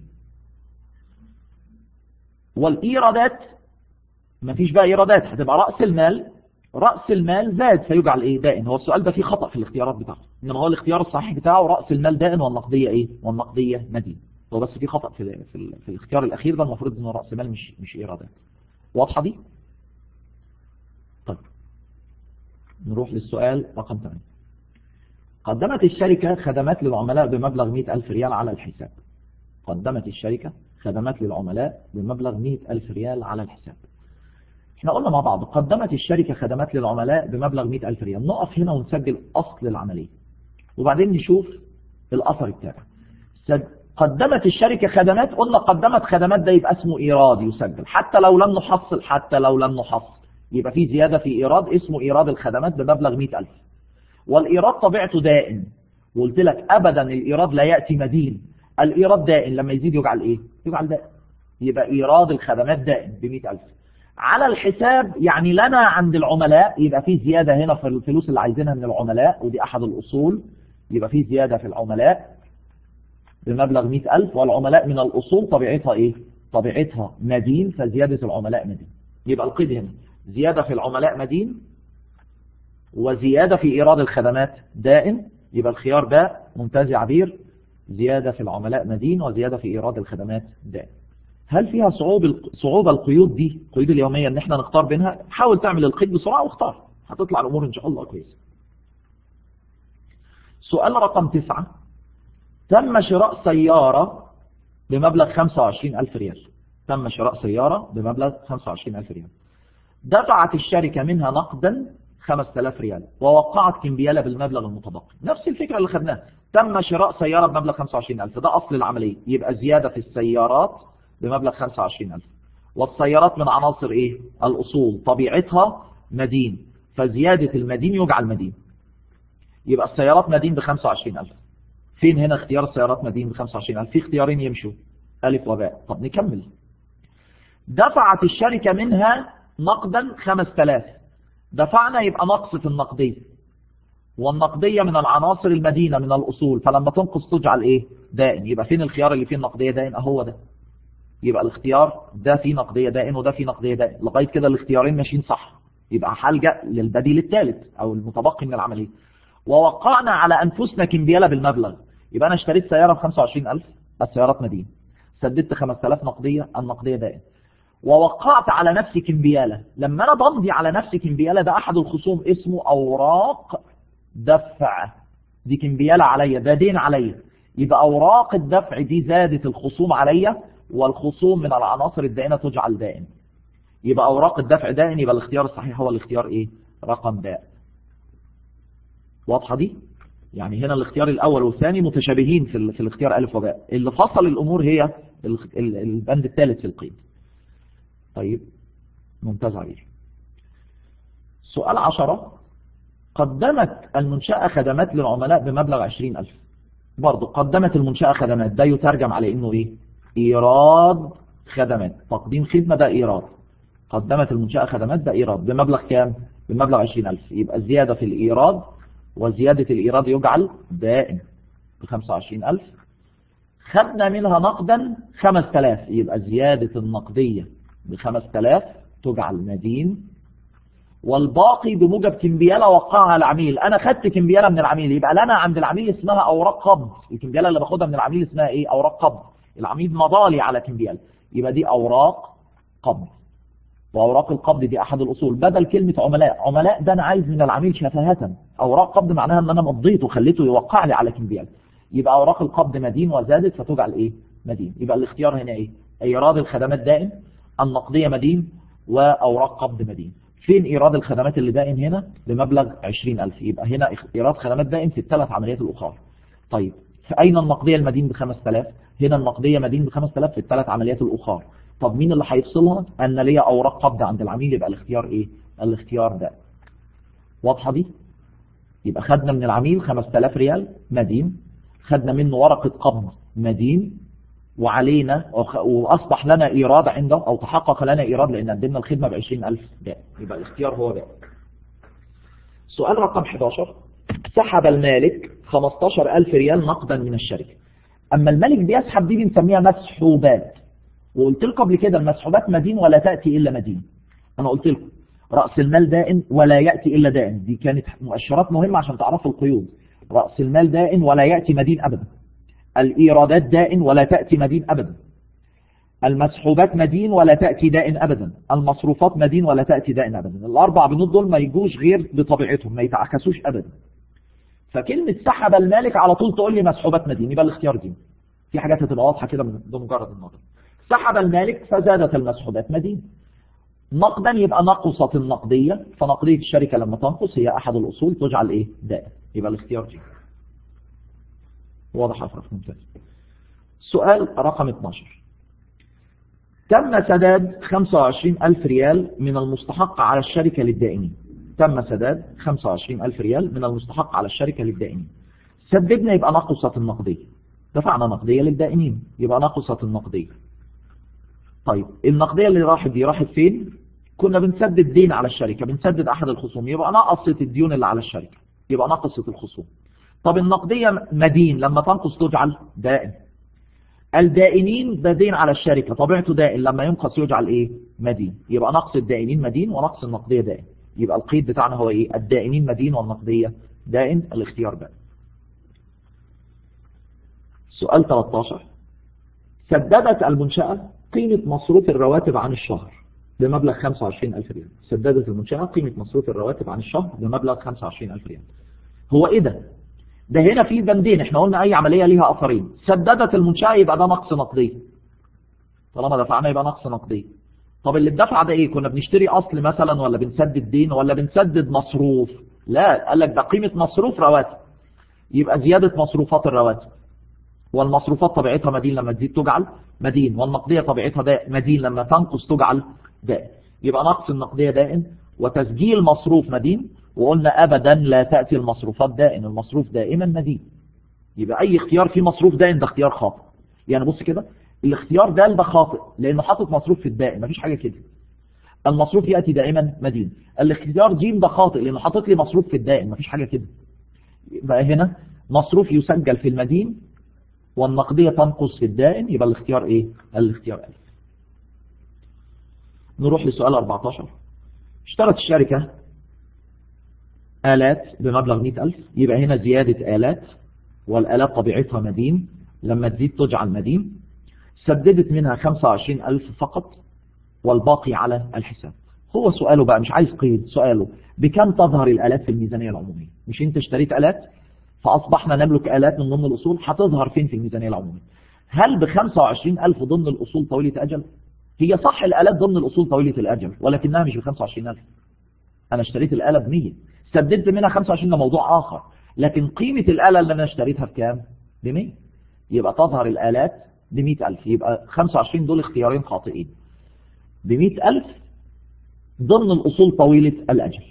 والايرادات مفيش بقى ايرادات هتبقى رأس المال رأس المال زاد فيجعل ايه دائن هو السؤال ده فيه خطأ في الاختيارات بتاعه انما هو الاختيار الصحيح بتاعه رأس المال دائن والنقدية ايه والنقدية مدين هو بس فيه خطأ في, في, في الاختيار الاخير ده المفروض انه رأس المال مش مش ايرادات واضحة دي طيب نروح للسؤال رقم 8 قدمت الشركة خدمات للعملاء بمبلغ 100 ألف ريال على الحساب قدمت الشركة خدمات للعملاء بمبلغ 100 ألف ريال على الحساب احنا قلنا مع بعض قدمت الشركة خدمات للعملاء بمبلغ 100 ألف ريال نقف هنا ونسجل أصل العملية وبعدين نشوف الأثر التابع قدمت الشركة خدمات قلنا قدمت خدمات ده يبقى اسمه إيراد يسجل حتى لو لم نحصل حتى لو لم نحصل يبقى في زيادة في إيراد اسمه إيراد الخدمات بمبلغ 100 ألف والإيراد طبيعته دائم وقلت لك أبدا الإيراد لا يأتي مدين الإيراد دائم لما يزيد يجعل إيه يجعل دائم يبقى إيراد الخدمات دائم ب 100 ألف على الحساب يعني لنا عند العملاء يبقى في زيادة هنا في الفلوس اللي عايزينها من العملاء ودي أحد الأصول يبقى في زيادة في العملاء بمبلغ 100 ألف والعملاء من الأصول طبيعتها إيه طبيعتها مدين فزيادة العملاء مدين يبقى القيد هنا زيادة في العملاء مدين وزيادة في إيراد الخدمات دائم يبقى الخيار باء ممتاز عبير زيادة في العملاء مدين وزيادة في إيراد الخدمات دائم هل فيها صعوبة صعوبة القيود دي القيود اليومية ان احنا نختار بينها حاول تعمل القيد بسرعة واختار هتطلع الأمور إن شاء الله كويسة سؤال رقم تسعة تم شراء سيارة بمبلغ 25 ألف ريال تم شراء سيارة بمبلغ 25 ألف ريال دفعت الشركة منها نقدا 5000 ريال ووقعت كمبيالة بالمبلغ المتبقي نفس الفكرة اللي خدناها تم شراء سيارة بمبلغ 25000 ده أصل العملية يبقى زيادة في السيارات بمبلغ 25000 والسيارات من عناصر إيه؟ الأصول طبيعتها مدين فزيادة المدين يجعل مدين يبقى السيارات مدين ب 25000 فين هنا اختيار السيارات مدين ب 25000 في اختيارين يمشوا ألف وباء طب نكمل دفعت الشركة منها نقدا 5000 دفعنا يبقى نقص في النقدية والنقدية من العناصر المدينة من الأصول فلما تنقص تجعل إيه دائن يبقى فين الخيار اللي فيه النقدية دائن أهو ده يبقى الاختيار ده فيه نقدية دائن وده فيه نقدية دائن لغاية كده الاختيارين ماشيين صح يبقى هلجأ للبديل الثالث أو المتبقي من العملية ووقعنا على أنفسنا كمبيالة بالمبلغ يبقى أنا اشتريت سيارة ب 25000 السيارات مدينة سددت 5000 نقدية النقدية دائن ووقعت على نفسي كمبيالة لما أنا بمضي على نفسي كمبيالة ده أحد الخصوم اسمه أوراق دفع دي كمبيالة عليا ده دين عليا يبقى أوراق الدفع دي زادت الخصوم عليا والخصوم من العناصر الدائنة تجعل دائن يبقى أوراق الدفع دائن يبقى الاختيار الصحيح هو الاختيار إيه رقم باء واضحة دي يعني هنا الاختيار الأول والثاني متشابهين في, ال... في الاختيار ألف وباء اللي فصل الأمور هي ال... ال... البند الثالث في القيد طيب ممتاز عليه سؤال عشرة قدمت المنشأة خدمات للعملاء بمبلغ عشرين ألف برضو قدمت المنشأة خدمات ده يترجم على إنه إيه إيراد خدمات تقديم خدمة ده إيراد قدمت المنشأة خدمات ده إيراد بمبلغ كام بمبلغ عشرين ألف يبقى زيادة في الإيراد وزيادة الإيراد يجعل دائم بخمسة وعشرين ألف خدنا منها نقدا خمس تلاف يبقى زيادة النقدية بخمس تلاف تجعل مدين والباقي بموجب كمبيالة وقعها العميل انا خدت كمبيالة من العميل يبقى لنا عند العميل اسمها اوراق قبض الكمبيالة اللي باخدها من العميل اسمها ايه اوراق قبض العميل مضالي على كمبيالة يبقى دي اوراق قبض واوراق القبض دي احد الاصول بدل كلمة عملاء عملاء ده انا عايز من العميل شفاهة اوراق قبض معناها ان انا مضيته وخليته يوقع لي على كمبيالة يبقى اوراق القبض مدين وزادت فتجعل ايه مدين يبقى الاختيار هنا ايه ايراد الخدمات دائم النقدية مدين واوراق قبض مدين فين إيراد الخدمات اللي دائم هنا بمبلغ 20000 يبقى هنا إيراد خدمات دائم في الثلاث عمليات الأخرى طيب في أين النقدية المدين ب 5000 هنا النقدية مدين ب 5000 في الثلاث عمليات الأخرى طب مين اللي هيفصلها أن ليا أوراق قبض عند العميل يبقى الاختيار إيه الاختيار ده واضحة دي يبقى خدنا من العميل 5000 ريال مدين خدنا منه ورقة قبض مدين وعلينا وأصبح لنا إيراد عنده أو تحقق لنا إيراد لأن قدمنا الخدمة ب 20000 باء يبقى الاختيار هو باء سؤال رقم 11 سحب المالك 15000 ريال نقدا من الشركة أما الملك بيسحب دي بنسميها مسحوبات وقلت لكم قبل كده المسحوبات مدين ولا تأتي إلا مدين أنا قلت لكم رأس المال دائن ولا يأتي إلا دائن دي كانت مؤشرات مهمة عشان تعرفوا القيود رأس المال دائن ولا يأتي مدين أبدا الإيرادات دائن ولا تأتي مدين أبدا المسحوبات مدين ولا تأتي دائن أبدا المصروفات مدين ولا تأتي دائن أبدا الأربع بنود دول ما يجوش غير بطبيعتهم ما يتعكسوش أبدا فكلمة سحب المالك على طول تقول لي مسحوبات مدين يبقى الاختيار دي في حاجات هتبقى واضحة كده بمجرد النظر سحب المالك فزادت المسحوبات مدين نقدا يبقى نقصت النقدية فنقدية الشركة لما تنقص هي أحد الأصول تجعل إيه دائن يبقى الاختيار دي واضح أفرق ممتاز سؤال رقم 12 تم سداد 25 ألف ريال من المستحق على الشركة للدائنين تم سداد 25 ألف ريال من المستحق على الشركة للدائنين سددنا يبقى نقصت النقدية دفعنا نقدية للدائنين يبقى نقصت النقدية طيب النقدية اللي راحت دي راحت فين كنا بنسدد دين على الشركة بنسدد أحد الخصوم يبقى نقصت الديون اللي على الشركة يبقى نقصت الخصوم طب النقدية مدين لما تنقص تجعل دائن الدائنين ده دين على الشركة طبيعته دائن لما ينقص يجعل ايه مدين يبقى نقص الدائنين مدين ونقص النقدية دائن يبقى القيد بتاعنا هو ايه الدائنين مدين والنقدية دائن الاختيار بقى سؤال 13 سددت المنشأة قيمة مصروف الرواتب عن الشهر بمبلغ 25000 ريال سددت المنشأة قيمة مصروف الرواتب عن الشهر بمبلغ 25000 ريال هو ايه ده ده هنا في بندين احنا قلنا اي عملية ليها اثرين سددت المنشأة يبقى ده نقص نقدي طالما دفعنا يبقى نقص نقدي طب اللي اتدفع ده ايه كنا بنشتري اصل مثلا ولا بنسدد دين ولا بنسدد مصروف لا قال لك ده قيمة مصروف رواتب يبقى زيادة مصروفات الرواتب والمصروفات طبيعتها مدين لما تزيد تجعل مدين والنقدية طبيعتها داء مدين لما تنقص تجعل داء يبقى نقص النقدية دائن وتسجيل مصروف مدين وقلنا أبدا لا تأتي المصروفات دائم المصروف دائما مدين يبقى أي اختيار فيه مصروف دائم ده اختيار خاطئ يعني بص كده الاختيار ده ده خاطئ لأنه حاطط مصروف في الدائم مفيش حاجة كده المصروف يأتي دائما مدين الاختيار جيم ده خاطئ لأنه حاطط لي مصروف في الدائم مفيش حاجة كده يبقى هنا مصروف يسجل في المدين والنقدية تنقص في الدائم يبقى الاختيار ايه الاختيار ألف نروح لسؤال 14 اشترت الشركة آلات بمبلغ 100000 يبقى هنا زيادة آلات والآلات طبيعتها مدين لما تزيد تجعل مدين سددت منها 25000 فقط والباقي على الحساب هو سؤاله بقى مش عايز قيد سؤاله بكم تظهر الآلات في الميزانية العمومية مش انت اشتريت آلات فأصبحنا نملك آلات من ضمن الأصول هتظهر فين في الميزانية العمومية هل ب 25000 ضمن الأصول طويلة أجل هي صح الآلات ضمن الأصول طويلة الأجل ولكنها مش ب 25000 أنا اشتريت الآلة ب 100 سددت منها 25 ده موضوع آخر لكن قيمة الآلة اللي أنا اشتريتها بكام ب 100 يبقى تظهر الآلات ب 100000 يبقى 25 دول اختيارين خاطئين ب 100000 ضمن الأصول طويلة الأجل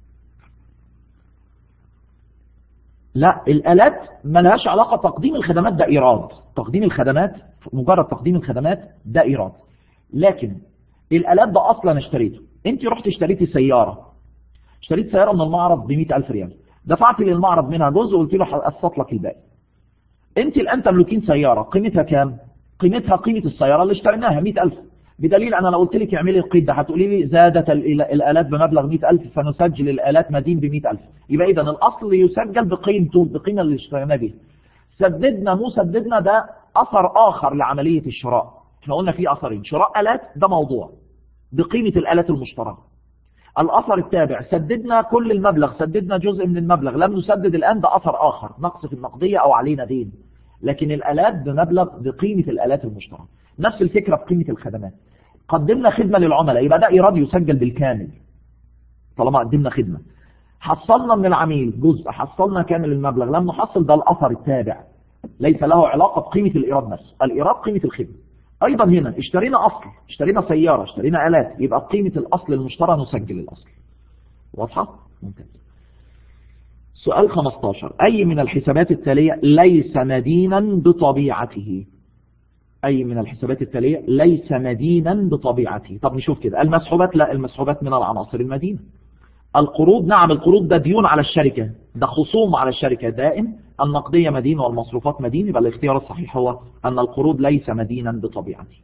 لا الآلات ما لهاش علاقة تقديم الخدمات ده إيراد تقديم الخدمات مجرد تقديم الخدمات ده إيراد لكن الآلات ده أصلا اشتريته انت رحت اشتريتي سيارة اشتريت سيارة من المعرض ب 100000 ريال دفعت للمعرض منها جزء وقلت له هقسط لك الباقي انت الآن تملكين سيارة قيمتها كام قيمتها قيمة السيارة اللي اشتريناها 100000 بدليل أنا لو قلت لك اعملي القيد ده هتقولي لي زادت الآلات بمبلغ 100000 فنسجل الآلات مدين ب 100000 يبقى إذا الأصل يسجل بقيمته بقيمة اللي اشتريناه بيها سددنا مو سددنا ده أثر آخر لعملية الشراء احنا قلنا في أثرين شراء آلات ده موضوع بقيمة الآلات المشتراه الأثر التابع سددنا كل المبلغ سددنا جزء من المبلغ لم نسدد الآن ده أثر آخر نقص في النقدية أو علينا دين لكن الآلات بمبلغ بقيمة الآلات المشتراه نفس الفكرة بقيمة الخدمات قدمنا خدمة للعملاء يبقى ده إيراد يسجل بالكامل طالما قدمنا خدمة حصلنا من العميل جزء حصلنا كامل المبلغ لم نحصل ده الأثر التابع ليس له علاقة بقيمة الإيراد نفسه الإيراد قيمة الخدمة أيضا هنا اشترينا أصل اشترينا سيارة اشترينا آلات يبقى قيمة الأصل المشترى نسجل الأصل واضحة؟ ممتاز سؤال 15 أي من الحسابات التالية ليس مدينا بطبيعته أي من الحسابات التالية ليس مدينا بطبيعته طب نشوف كده المسحوبات لا المسحوبات من العناصر المدينة القروض نعم القروض ده ديون على الشركة ده خصوم على الشركة دائم النقدية مدين والمصروفات مدين يبقى الاختيار الصحيح هو أن القروض ليس مدينا بطبيعته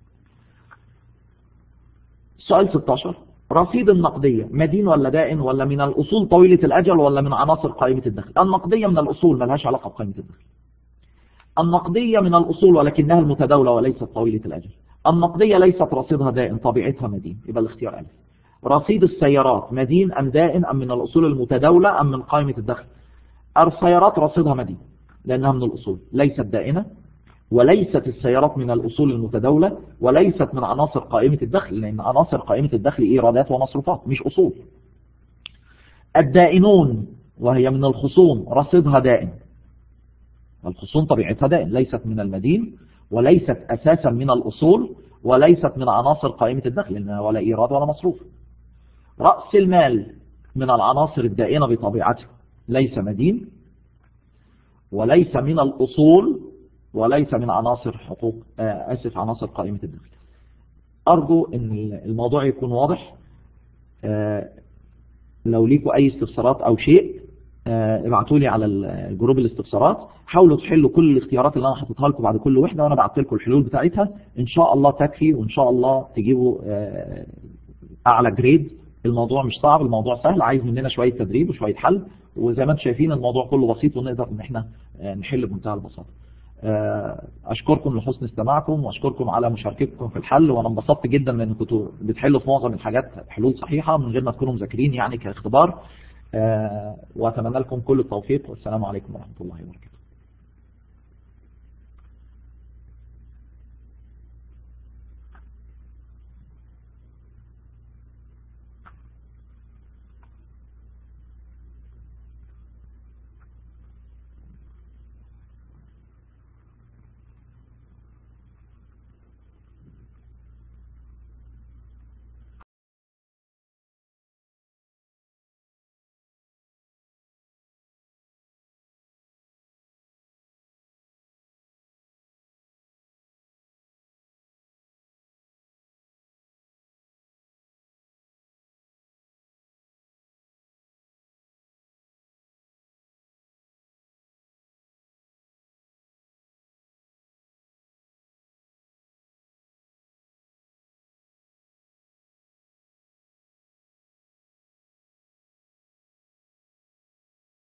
سؤال 16 رصيد النقدية مدين ولا دائن ولا من الأصول طويلة الأجل ولا من عناصر قائمة الدخل النقدية من الأصول ما لهاش علاقة بقائمة الدخل النقدية من الأصول ولكنها المتداولة وليست طويلة الأجل النقدية ليست رصيدها دائن طبيعتها مدين يبقى الاختيار ألف رصيد السيارات مدين أم دائن أم من الأصول المتداولة أم من قائمة الدخل السيارات رصيدها مدين لأنها من الأصول ليست دائنة وليست السيارات من الأصول المتداولة وليست من عناصر قائمة الدخل لأن عناصر قائمة الدخل إيرادات ومصروفات مش أصول الدائنون وهي من الخصوم رصيدها دائن الخصوم طبيعتها دائن ليست من المدين وليست أساسا من الأصول وليست من عناصر قائمة الدخل لأنها ولا إيراد ولا مصروف رأس المال من العناصر الدائنة بطبيعته ليس مدين وليس من الأصول وليس من عناصر حقوق أسف عناصر قائمة الدخل أرجو أن الموضوع يكون واضح لو ليكوا أي استفسارات أو شيء ابعتوا لي على الجروب الاستفسارات حاولوا تحلوا كل الاختيارات اللي انا حاططها لكم بعد كل وحده وانا بعت لكم الحلول بتاعتها ان شاء الله تكفي وان شاء الله تجيبوا اعلى جريد الموضوع مش صعب الموضوع سهل عايز مننا شويه تدريب وشويه حل وزي ما انتم شايفين الموضوع كله بسيط ونقدر ان احنا نحل بمنتهى البساطه اشكركم لحسن استماعكم واشكركم على مشاركتكم في الحل وانا انبسطت جدا لان كنتوا بتحلوا في معظم الحاجات حلول صحيحه من غير ما تكونوا مذاكرين يعني كاختبار واتمنى لكم كل التوفيق والسلام عليكم ورحمه الله وبركاته